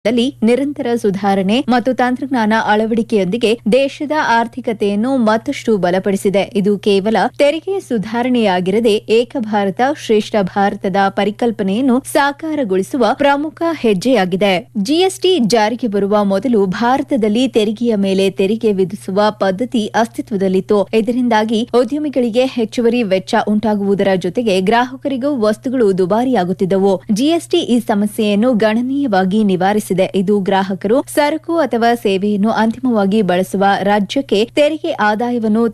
ದಲ್ಲಿ ನಿರಂತರ ಸುಧಾರಣೆ ಮತ್ತು ತಂತ್ರಜ್ಞಾನ ಅಳವಡಿಕೆಯೊಂದಿಗೆ ದೇಶದ ಆರ್ಥಿಕತೆಯನ್ನು ಮತ್ತಷ್ಟು ಬಲಪಡಿಸಿದೆ ಇದು ಕೇವಲ ತೆರಿಗೆ ಸುಧಾರಣೆಯಾಗಿರದೆ ಏಕ ಭಾರತ ಶ್ರೇಷ್ಠ ಭಾರತದ ಪರಿಕಲ್ಪನೆಯನ್ನು ಸಾಕಾರಗೊಳಿಸುವ ಪ್ರಮುಖ ಹೆಜ್ಜೆಯಾಗಿದೆ ಜಿಎಸ್ಟಿ ಜಾರಿಗೆ ಬರುವ ಮೊದಲು ಭಾರತದಲ್ಲಿ ತೆರಿಗೆಯ ಮೇಲೆ ತೆರಿಗೆ ವಿಧಿಸುವ ಪದ್ಧತಿ ಅಸ್ತಿತ್ವದಲ್ಲಿತ್ತು ಇದರಿಂದಾಗಿ ಉದ್ಯಮಿಗಳಿಗೆ ಹೆಚ್ಚುವರಿ ವೆಚ್ಚ ಉಂಟಾಗುವುದರ ಜೊತೆಗೆ ಗ್ರಾಹಕರಿಗೂ ವಸ್ತುಗಳು ದುಬಾರಿಯಾಗುತ್ತಿದ್ದವು ಜಿಎಸ್ಟಿ ಈ ಸಮಸ್ಯೆಯನ್ನು ಗಣನೀಯವಾಗಿ ನಿವಾರಿಸಿದೆ ಇದು ಗ್ರಾಹಕರು ಸರಕು ಅಥವಾ ಸೇವೆಯನ್ನು ಅಂತಿಮವಾಗಿ ಬಳಸುವ ರಾಜ್ಯಕ್ಕೆ ತೆರಿಗೆ ಆದಾಯವನ್ನು